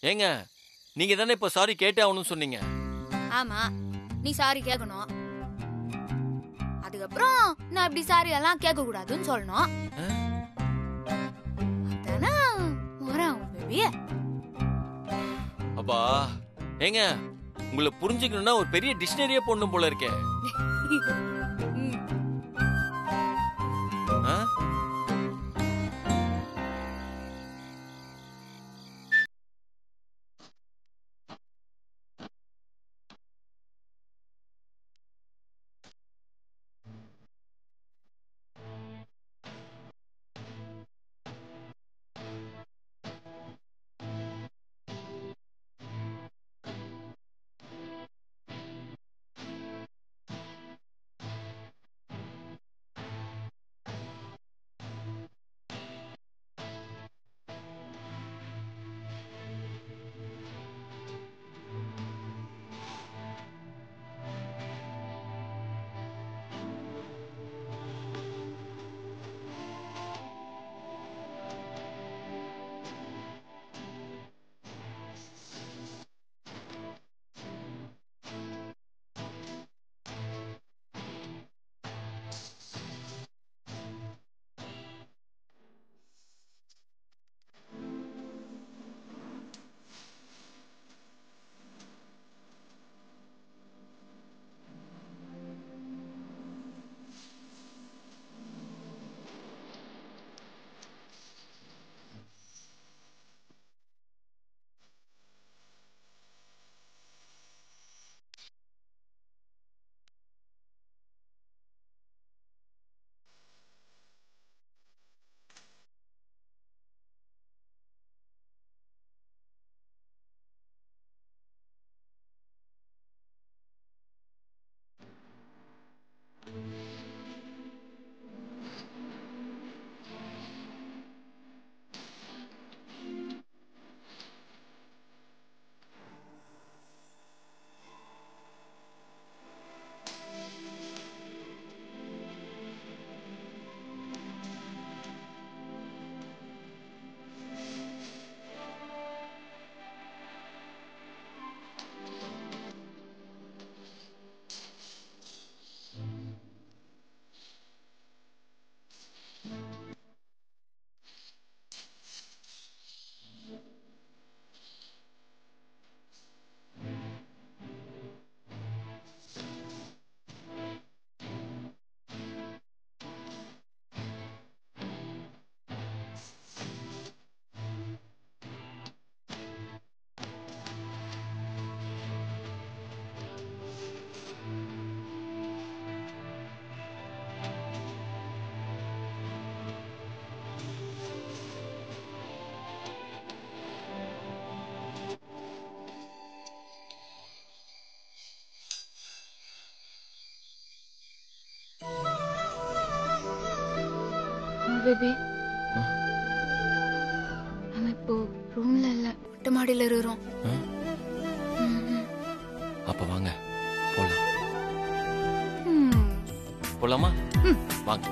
ஏங்க நீங்க தானே இப்ப சாரி கேட்டே ஆகணும்னு சொன்னீங்க ஆமா நீ சாரி கேட்கணும் அதுக்கப்புறம் நான் இப்படி சாரி எல்லாம் கேட்க கூடாதுன்னு சொல்லணும் ஆ? அதானே வரேன் பேபி அப்பா ஏங்க உங்களை புரிஞ்சுக்கணும்னா ஒரு பெரிய டிக்ஷனரியே போடணும் போல இருக்கே ஆ? பேபி நம்ம இப்போ ரூம்ல இல்ல மொட்டை மாடியில இருக்கிறோம் ஆ? ம், ம். அப்ப வாங்க போலாம் ம். போலாமா ம். வாங்க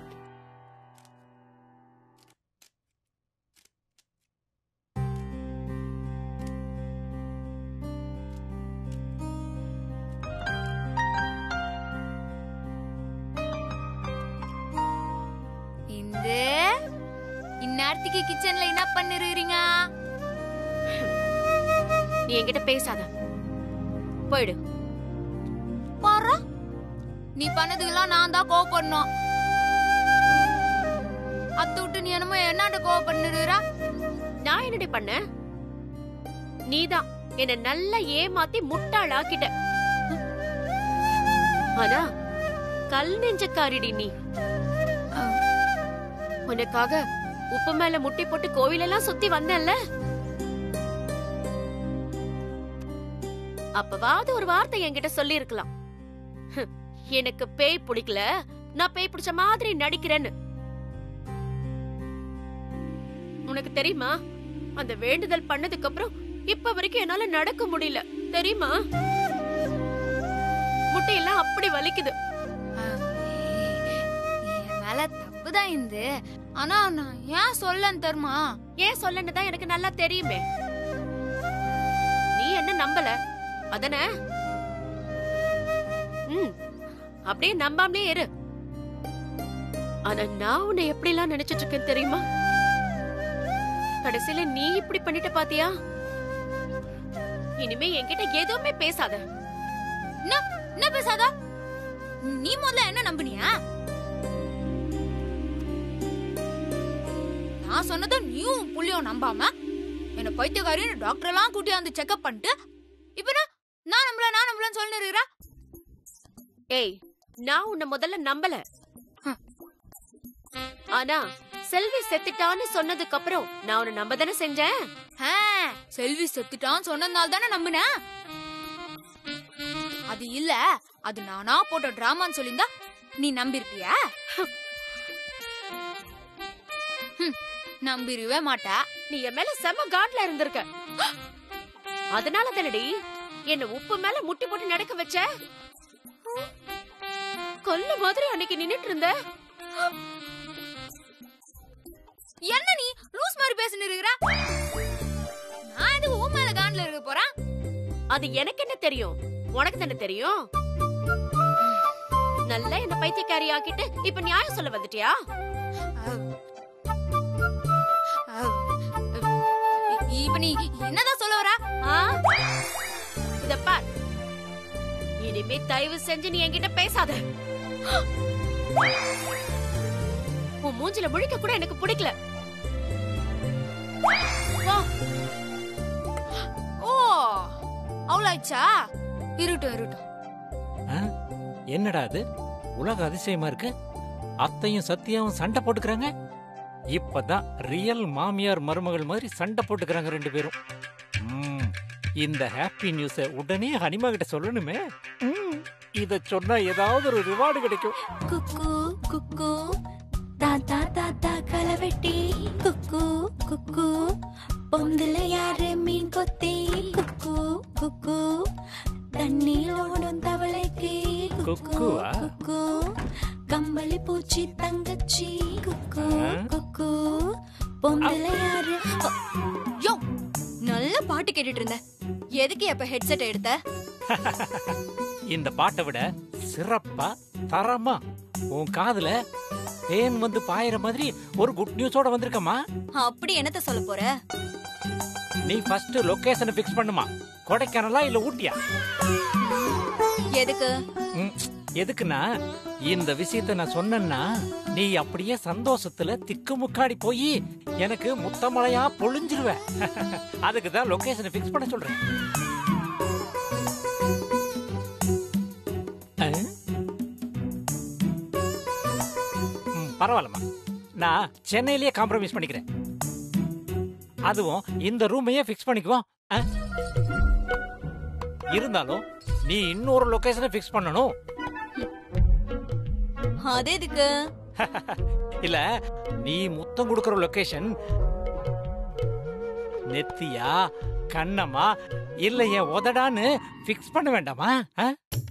இந்த இந்நேரத்துக்கு கிச்சன்ல என்ன பண்ணிருக்கீங்க நீ என்கிட்ட பேசாத போயிடு பாரு நீ பண்ணதுக்கெல்லாம் நான் தான் கோவப்படணும் அத்தை விட்டு நீ என்னமோ என்னாண்ட கோவப்பண்ணுறா நான் என்னடி பண்ண நீதான் என்ன நல்லா ஏமாத்தி முட்டாளாக்கிட்ட ஆனா கல் நெஞ்சக்காரிடி நீ உனக்காக உப்பு மேல முட்டி போட்டு கோவிலெல்லாம் சுத்தி வந்தேன்ல அப்பவாவது ஒரு வார்த்தை என்கிட்ட சொல்லி இருக்கலாம் எனக்கு பேய் பிடிக்கல நான் பேய் பிடிச்ச மாதிரி நடிக்கிறேன்னு உனக்கு தெரியுமா அந்த வேண்டுதல் பண்ணதுக்கு அப்புறம் இப்ப வரைக்கும் என்னால நடக்க முடியல தெரியுமா முட்டையெல்லாம் அப்படி வலிக்குது என் மேல தப்புதான் இந்த ஆனா நான் ஏன் சொல்லன்னு தெரியுமா ஏன் சொல்லன்னு தான் எனக்கு நல்லா தெரியுமே அதானே ம் அப்படியே நம்பாமலே இரு ஆனா நான் உன்னை எப்படி எல்லாம் நினைச்சிட்டு இருக்கேன் தெரியுமா கடைசியில நீ இப்படி பண்ணிட்ட பாத்தியா இனிமே என்கிட்ட எதுவுமே பேசாத என்ன என்ன பேசாதா நீ முதல்ல என்ன நம்புனியா நான் சொன்னதை நீயும் புள்ளியும் நம்பாம என்ன பைத்தியக்காரின்னு டாக்டர் எல்லாம் கூட்டி வந்து செக்அப் பண்ணிட்டு இப்ப என்ன நான் நம்பல நான் நம்பலன்னு சொல்லி இருக்கிறா ஏய் நான் உன்னை முதல்ல நம்பல ஹம். ஆனா செல்வி செத்துட்டான்னு சொன்னதுக்கு அப்புறம் நான் உன்னை நம்ப தானே செஞ்சேன் ஆ, செல்வி செத்துட்டான்னு சொன்னதுனால தானே நம்பினேன் அது இல்ல அது நானா போட்ட டிராமான்னு சொல்லியிருந்தா நீ நம்பிருப்பியா ஹம், நம்பிருவே மாட்டா நீ என் மேல செம காட்ல இருந்திருக்க அதனால தானடி என்ன உப்பு மேல முட்டி போட்டு நடக்க வச்ச கொல்ல மாதிரி அன்னைக்கு நின்னுட்டு இருந்த என்ன நீ லூஸ் மாதிரி பேசிட்டு இருக்கிற நான் இது உன் மேல காண்ல இருக்க போறேன் அது எனக்கு என்ன தெரியும் உனக்கு தானே தெரியும் நல்லா என்ன பைத்தியக்காரி ஆக்கிட்டு இப்ப நியாயம் சொல்ல வந்துட்டியா இப்ப நீ என்னதான் சொல்ல வர ஆ? இத பார் இனிமே தயவு செஞ்சு நீ என்கிட்ட பேசாத உன் மூஞ்சில முழிக்க கூட எனக்கு பிடிக்கல வா. ஓ அவ்வளோச்சா இருட்டும் இருட்டும் ஆ? என்னடா அது உலக அதிசயமா இருக்கு அத்தையும் சத்தியாவும் சண்டை போட்டுக்கிறாங்க இப்பதான் ரியல் மாமியார் மருமகள் மாதிரி சண்டை போட்டுக்கிறாங்க ரெண்டு பேரும் ம், இந்த ஹாப்பி நியூஸ உடனே ஹனிமா கிட்ட சொல்லணுமே ம், இத சொன்னா ஏதாவது ஒரு ரிவார்டு கிடைக்கும் குக்கு குக்கு தாத்தா தாத்தா கலவெட்டி குக்கு குக்கு பொந்துல யாரு மீன் கொத்தி குக்கு குக்கு தண்ணியில் ஓடும் தவளைக்கு குக்குவா? குக்கு கம்பளி பூச்சி தங்கச்சி குக்கு ஆ? குக்கு பொந்துல யாரு யோ நல்ல பாட்டு கேட்டுட்டு இருந்தேன் எதுக்கு எப்ப ஹெட்செட் எடுத்த இந்த பாட்டை விட சிறப்பா தரமா உன் காதுல தேன் வந்து பாயிற மாதிரி ஒரு குட் நியூஸோட வந்திருக்கமா அப்படி என்னத்த சொல்ல போற நீ ஃபர்ஸ்ட் லொகேஷனை ஃபிக்ஸ் பண்ணுமா கொடைக்கானலா இல்ல ஊட்டியா எதுக்கு ம், எதுக்குன்னா இந்த விஷயத்த நான் சொன்னேன்னா நீ அப்படியே சந்தோஷத்துல திக்கு முக்காடி போய் எனக்கு முத்தமழையா பொழிஞ்சிருவ அதுக்கு தான் லொகேஷனை ஃபிக்ஸ் பண்ண சொல்றேன் ஆ? ம், பரவாயில்லம்மா நான் சென்னையிலேயே காம்ப்ரமைஸ் பண்ணிக்கிறேன் அதுவும் இந்த ரூமையே ஃபிக்ஸ் பண்ணிக்குவோம் ஆ? இருந்தாலும் நீ இன்னொரு லொகேஷனை ஃபிக்ஸ் பண்ணணும் அது எதுக்கு இல்ல நீ முத்தம் கொடுக்கற லொகேஷன் நெத்தியா கண்ணமா இல்ல என் உதடான்னு ஃபிக்ஸ் பண்ண வேண்டாமா ஆ?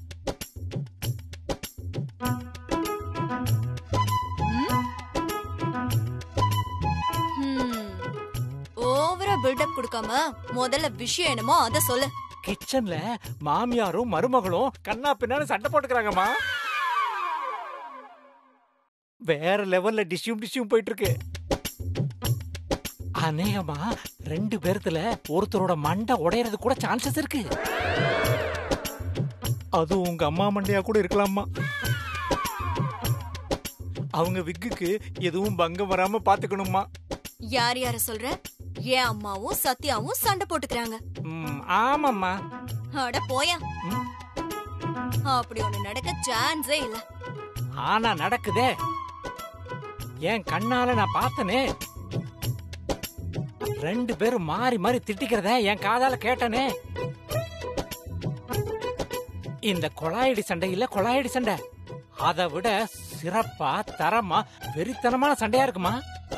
ஓவரா பில்டப் கொடுக்காம முதல்ல விஷயம் என்னமோ அத சொல்லு கிச்சன்ல மாமியாரும் மருமகளும் கண்ணா பின்னான்னு சண்டை போட்டுக்கிறாங்கம்மா வேற லெவல்ல டிஷ்யூம் டிஷ்யூம் போயிட்டு இருக்கு அநேகமா ரெண்டு பேர்த்துல ஒருத்தரோட மண்டை உடையறது கூட சான்சஸ் இருக்கு அது உங்க அம்மா மண்டையா கூட இருக்கலாமா அவங்க விக்குக்கு எதுவும் பங்கம் வராம பாத்துக்கணுமா யார் யார சொல்ற என் அம்மாவும் சத்யாவும் சண்டை போட்டுக்கிறாங்க ம், ஆமாம்மா அட போயா ம். அப்படி ஒண்ணு நடக்க சான்ஸே இல்ல ஆனா நடக்குதே என் கண்ணால நான் பார்த்தனே ரெண்டு பேரும் மாறி மாறி திட்டிக்கிறத என் காதால கேட்டனே இந்த கொழாயடி சண்டை இல்ல கொழாயடி சண்டை அதை விட சிறப்பா தரமா வெறித்தனமான சண்டையா இருக்குமா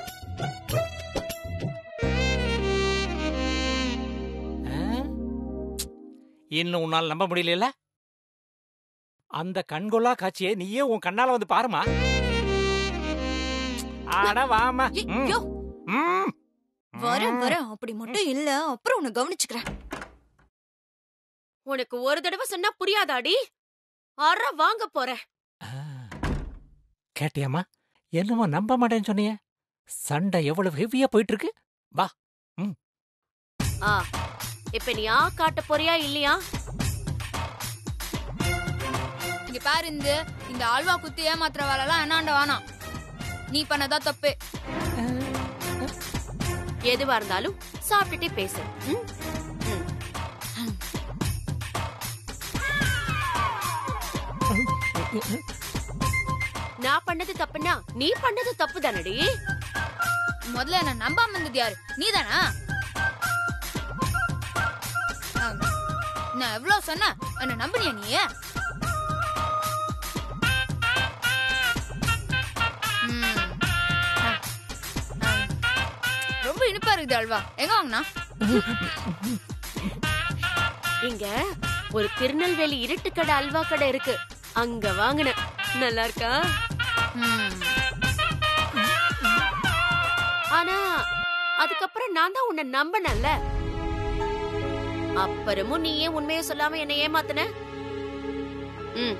ஆ? இன்னும் உன்னால நம்ப முடியல அந்த கண்கொள்ளா காட்சியை நீயே உன் கண்ணால வந்து பாருமா அட வாமா ஏய், ம், யோ, ம். வரேன் வரேன் அப்படி மட்டும் இல்ல அப்புறம் உன்னை கவனிச்சுக்கிறேன் உனக்கு ஒரு தடவை சொன்னா புரியாதாடி அற வாங்க போறேன் ஆ. கேட்டியாம்மா என்னமோ நம்ப மாட்டேன்னு சொன்னியே சண்டை எவ்வளவு ஹெவியா போயிட்டு இருக்கு ஆ இப்ப நீ ஆ காட்ட போறியா இல்லையா இங்க பாரு இந்த இந்த ஆழ்வா குத்தி ஏமாத்துற வேலைலாம் என்னாண்ட வேணாம் நீ பண்ணதா தப்பு எதுவா இருந்தாலும் சாப்பிட்டுட்டே பேசு ம்? ம். நான் பண்ணது தப்புனா நீ பண்ணது தப்பு தானடி முதல்ல என்ன நம்பாம இருந்தது யாரு நீதானா ஆம். நான் எவ்வளவு சொன்னேன் என்ன நம்பினியா நீ ம். ஆ. ஆ. ரொம்ப இனிப்பா இருக்குது அல்வா எங்க வாங்கினா இங்க ஒரு திருநெல்வேலி இருட்டு கடை அல்வா கடை இருக்கு அங்க வாங்கினேன் நல்லா இருக்கா ஆனா அதுக்கப்புறம் நான் தான் உன்னை நம்பினேன்ல அப்புறமும் நீ ஏன் உண்மையை சொல்லாம என்ன ஏமாத்துன ம்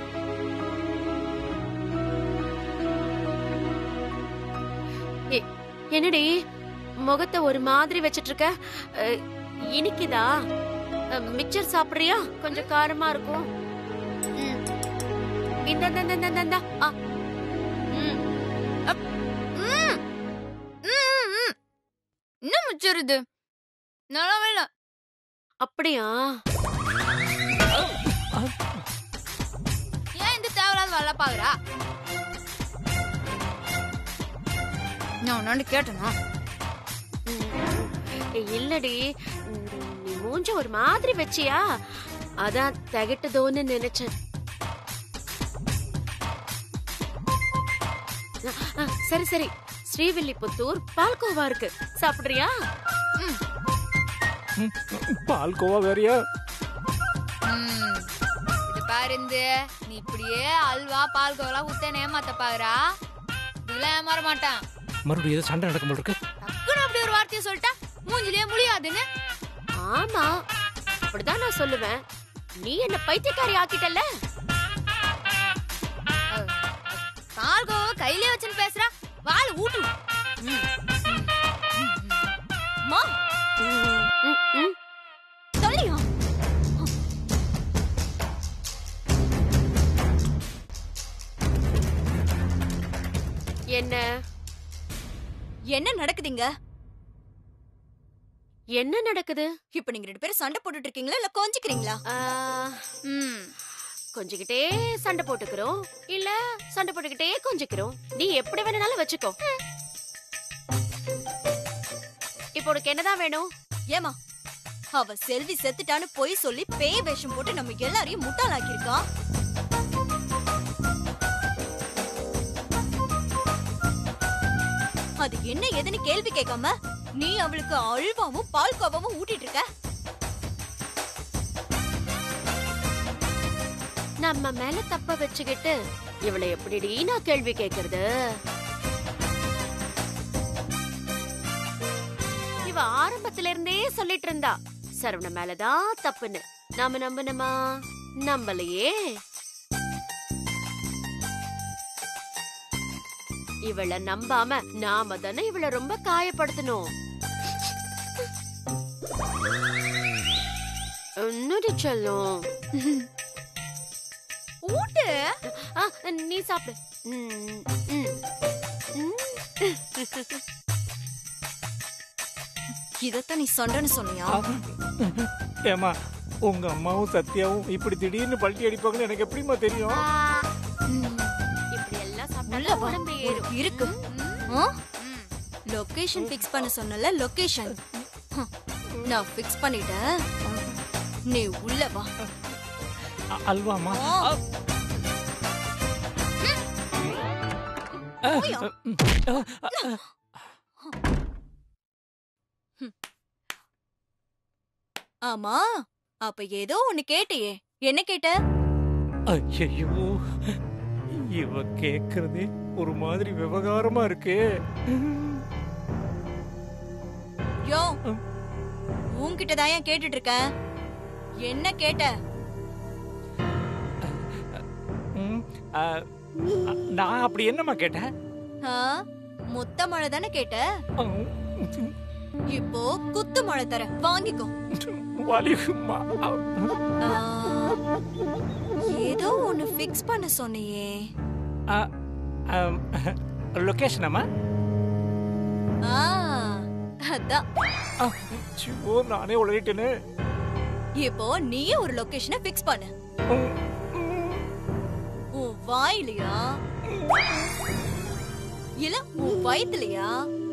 எ- என்னடி முகத்தை ஒரு மாதிரி வச்சிட்டு இருக்க அஹ், இனிக்குதா அஹ், மிச்சர் சாப்பிடுறியா கொஞ்சம் காரமா இருக்கும் ம். இந்த இந்த, இந்த, இந்த, இந்த, ஆ. ம். ம். ம், ம். இன்னும் மிச்சம் இது நல்லாவே இல்ல அப்படியா ஏன் இந்த தேவையில்லாத வேலை பாக்குறா நான் உன்னாண்டு கேட்டனா ம். இல்லடி ம், நீ மூஞ்ச ஒரு மாதிரி வச்சியா அதான் திகட்டுதோன்னு நினைச்சேன் அ, அ, சரி சரி ஸ்ரீவில்லிபுத்தூர் பால்கோவா இருக்கு சாப்பிடுறியா பால்கோவா வேறயா ம். இது பாரு இந்த நீ இப்படியே அல்வா பால்கோவெல்லாம் ஊத்த ஏமாத்த பாக்குறா இதெல்லாம் ஏமாற மாட்டான் மறுபடியும் ஏதோ சண்டை நடக்கும் போல இருக்கு டக்குன்னு அப்படி ஒரு வார்த்தையை சொல்லிட்டா மூஞ்சிலேயே முடியாதுன்னு ஆமா அப்படிதான் நான் சொல்லுவேன் நீ என்ன பைத்தியக்காரி ஆக்கிட்டல்ல பால்கோவா கையிலே வச்சுன்னு பேசுறா வாழ ஊட்டு ம். மா ம், ம். சொல்லியா என்ன என்ன நடக்குதுங்க என்ன நடக்குது இப்ப நீங்க ரெண்டு பேரும் சண்டை போட்டுட்டு இருக்கீங்களா இல்ல கொஞ்சிக்கிறீங்களா ஆ, ம் கொஞ்சிக்கிட்டே சண்டை போட்டுக்கிறோம் இல்ல சண்டை போட்டுக்கிட்டே கொஞ்சிக்கிறோம் நீ எப்படி வேணும்னாலும் வச்சுக்கோ இப்போ உனக்கு என்னதான் வேணும் ஏமா அவ செல்வி செத்துட்டான்னு பொய் சொல்லி பேய் வேஷம் போட்டு நம்ம எல்லாரையும் முட்டாளாக்கியிருக்கா அது என்ன ஏதுன்னு கேள்வி கேட்காம நீ அவளுக்கு அல்வாவும் பால்கோவாவும் ஊட்டிட்டு இருக்க நம்ம மேல தப்ப வச்சுக்கிட்டு இவளை எப்படிடி நான் கேள்வி கேக்குறது இவ ஆரம்பத்துல இருந்தே சொல்லிட்டு இருந்தா சரவண மேலதான் தப்புன்னு நாம நம்பணுமா நம்பலையே இவள நம்பாம நாம தானே இவள ரொம்ப காயப்படுத்தணும் என்னடி சொல்லும் ஊட்டு ஆ, நீ சாப்பிடு ம், ம், ம். இதத்தான் நீ சண்டைன்னு சொன்னியா ஏமா உங்க அம்மாவும் சத்யாவும் இப்படி திடீர்னு பல்ட்டி அடிப்பாங்கன்னு எனக்கு எப்படிமா தெரியும் இப்படி எல்லாம் உள்ள சாப்பிட்டா வா. உடம்பு ஒரு ஏறும் இருக்கு ம். லொகேஷன் ஃபிக்ஸ் பண்ண சொன்னல லொகேஷன் நான் ஃபிக்ஸ் பண்ணிட்டேன் நீ உள்ள வா அ- அல்வாமா ஆ. ஆமா அப்ப ஏதோ ஒண்ணு கேட்டியே என்ன கேட்ட ஐயோ இவ கேக்குறதே ஒரு மாதிரி விவகாரமா இருக்கே யோ உன்கிட்ட தான் ஏன் கேட்டுட்டு இருக்கேன் என்ன கேட்ட ம், ஆ, ஆ, நான் அப்படி என்னம்மா கேட்டேன் ஆ? மொத்த மழை தானே கேட்ட ம், இப்போ குத்து மழை தர வாங்கிக்கோ வலிக்கும்மா ஆ, ஏதோ ஒன்னு ஃபிக்ஸ் பண்ண சொன்னியே ஆ, ஆம், லொகேஷன் அம்மா ஆ, அதான் ஆ, ஐயோ, நானே உளறிட்டேனே இப்போ நீயே ஒரு லொகேஷனை ஃபிக்ஸ் பண்ணு ம், உன் வாயிலையா இல்ல உன் வயித்துலயா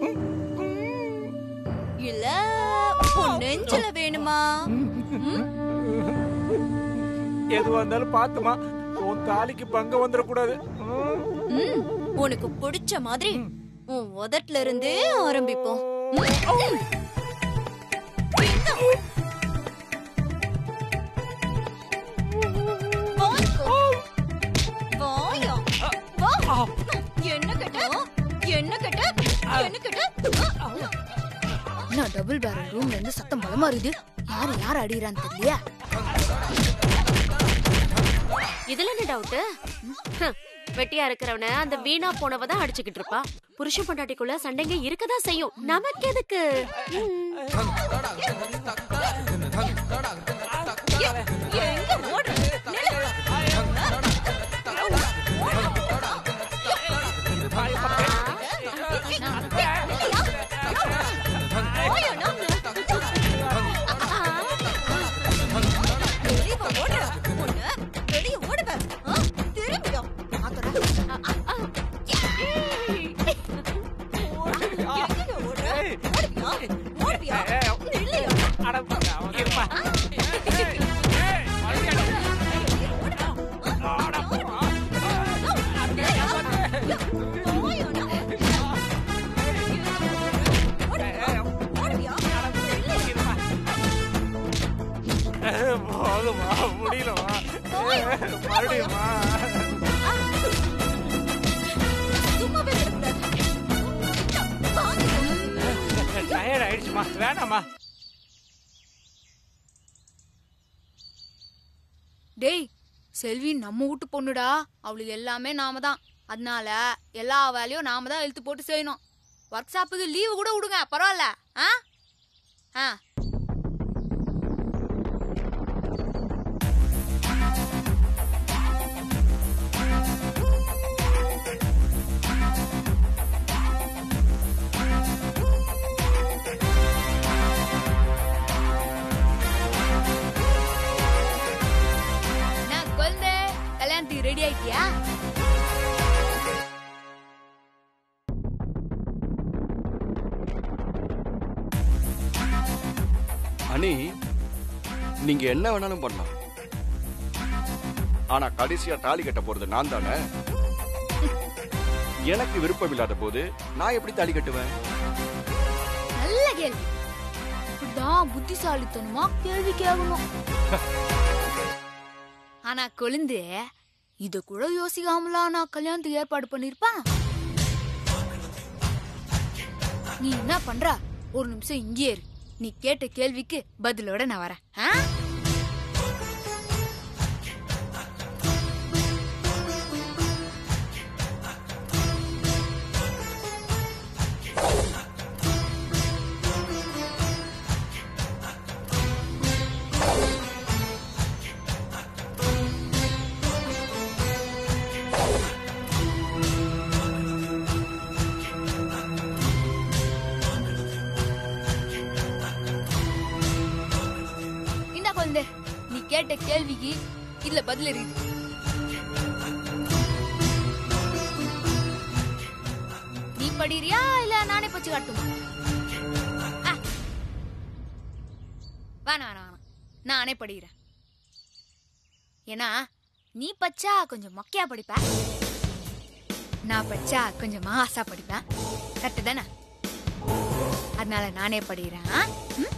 இல்ல உன் நெஞ்சில வேணுமா ம்? எதுவா இருந்தாலும் பாத்துமா உன் தாலிக்கு பங்க வந்துடக்கூடாது ம். ம், உனக்கு பிடிச்ச மாதிரி உன் உதட்டுல இருந்தே ஆரம்பிப்போம் ம். வாங்கிக்கோ. வாயா. வா. என்ன கேட்ட என்ன கேட்ட என்ன கேட்ட என்ன டபுள் பேரல் ரூம்ல இருந்து சத்தம் பலமா இருக்குது யாரு யார் அடிக்கிறான்னு தெரியலையா இதுல என்ன டவுட் வெட்டியா இருக்கிறவன அந்த வீணா போனவ தான் அடிச்சுக்கிட்டு இருப்பா புருஷன் பொண்டாட்டிக்குள்ள சண்டைங்க இருக்கதான் செய்யும் நமக்கு எதுக்கு ம். எங்க ஓடுற நில்லு. வாயா, நாங்க. வெளிய வா, ஓடுற. உன்னை வெளிய ஓடுவ. ஆ, திரும்பியா. எங்கங்க ஓடுற? ஓடுவியா? ஓடுவியா? நில்லுயா. அட, இருப்பா. போதுமா முடியலமா மறுபடியுமா டயர்ட் ஆயிடுச்சுமா வேணாமா டேய் செல்வி நம்ம வீட்டு பொண்ணுடா அவளுக்கு எல்லாமே நாம தான் அதனால எல்லா வேலையும் நாம தான் இழுத்து போட்டு செய்யணும் ஒர்க் ஷாப்புக்கு லீவு கூட விடுங்க பரவாயில்ல ஆ ஆ என்ன குழந்தை கல்யாணத்துக்கு ரெடி ஆயிட்டியா அனி நீங்க என்ன வேணாலும் பண்ணலாம் ஆனா கடைசியா தாலி கட்ட போறது நான் தானே எனக்கு விருப்பம் இல்லாத போது நான் எப்படி தாலி கட்டுவேன் நல்ல கேள்வி இப்படிதான் புத்திசாலித்தனமா கேள்வி கேட்கணும் ஆனா கொழுந்து இத கூட யோசிக்காமலா நான் கல்யாணத்துக்கு ஏற்பாடு பண்ணிருப்பான் நீ என்ன பண்ற ஒரு நிமிஷம் இங்கே இரு நீ கேட்ட கேள்விக்கு பதிலோட நான் வரேன் ஆ? இந்த குழந்தை நீ கேட்ட கேள்விக்கு இதுல பதில் இருக்குது நீ படிறியா இல்ல நானே பச்சு காட்டுமா ஆ. வேணாம் வேணாம் வேணாம் நானே படிக்கிறேன் ஏன்னா நீ பச்சா கொஞ்சம் மொக்கையா படிப்ப நான் பச்சா கொஞ்சம் மாசா படிப்பேன் கரெக்டு தானே அதனால நானே படிக்கிறேன் ஆ? ம்?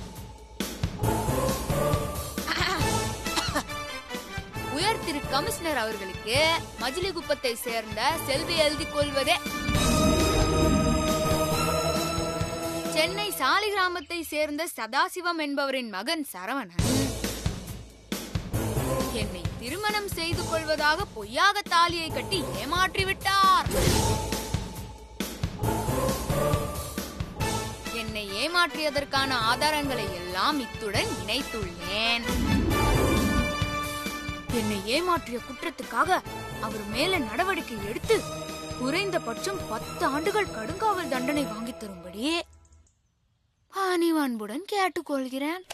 உயர் திரு கமிஷனர் அவர்களுக்கு மஜிலிகுப்பத்தை சேர்ந்த செல்வி எழுதி கொள்வதே சென்னை சாலிகிராமத்தை சேர்ந்த சதாசிவம் என்பவரின் மகன் சரவணன் என்னை திருமணம் செய்து கொள்வதாக பொய்யாக தாலியை கட்டி ஏமாற்றி விட்டார் என்னை ஏமாற்றியதற்கான ஆதாரங்களை எல்லாம் இத்துடன் இணைத்துள்ளேன் என்னை ஏமாற்றிய குற்றத்துக்காக அவர் மேல நடவடிக்கை எடுத்து குறைந்தபட்சம் பத்து ஆண்டுகள் கடுங்காவல் தண்டனை வாங்கித் தரும்படி பணிவன்புடன் கேட்டுக்கொள்கிறேன்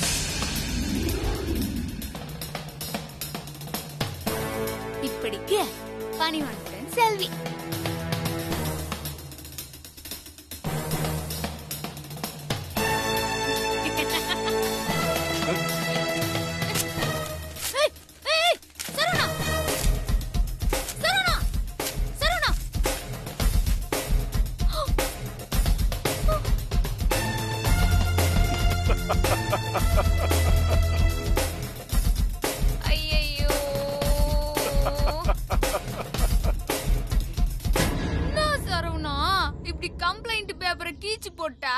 இப்படிக்கு பணிவன்புடன் செல்வி ஏய், ஏய், சரவணா! சரவணா! சரவணா! ஐயையோ! என்ன சரவணா இப்படி கம்ப்ளைண்ட் பேப்பரை கீச்சு போட்டா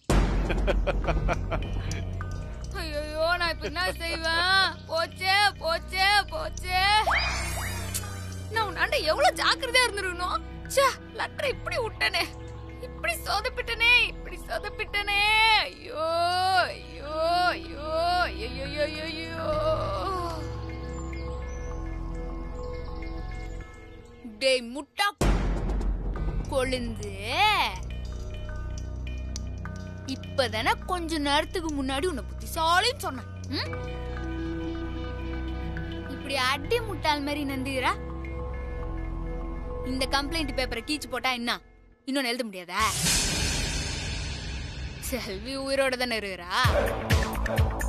ஐயோ நான் இப்ப என்ன செய்வேன் போச்சே போச்சே போச்சே நான் உன்னாண்ட எவ்வளவு ஜாக்கிரதையா இருந்திருக்கணும் ச்சே லெட்டரை இப்படி விட்டனே இப்படி சொதப்பிட்டனே இப்படி சொதப்பிட்டனே ஐயோ ஐயோ ஐயோ ஐயோ ஐயோ ஐயோ டேய் முட்டா கொழுந்து இப்பதானே கொஞ்ச நேரத்துக்கு முன்னாடி உன்னை புத்திசாலின்னு சொன்னேன் ம்? இப்படி அடி முட்டாள் மாதிரி நந்துகிறா இந்த கம்ப்ளைண்ட் பேப்பரை கீச்சு போட்டா என்ன இன்னொன்னு எழுத முடியாதா செல்வி உயிரோட தானே இருக்கிறா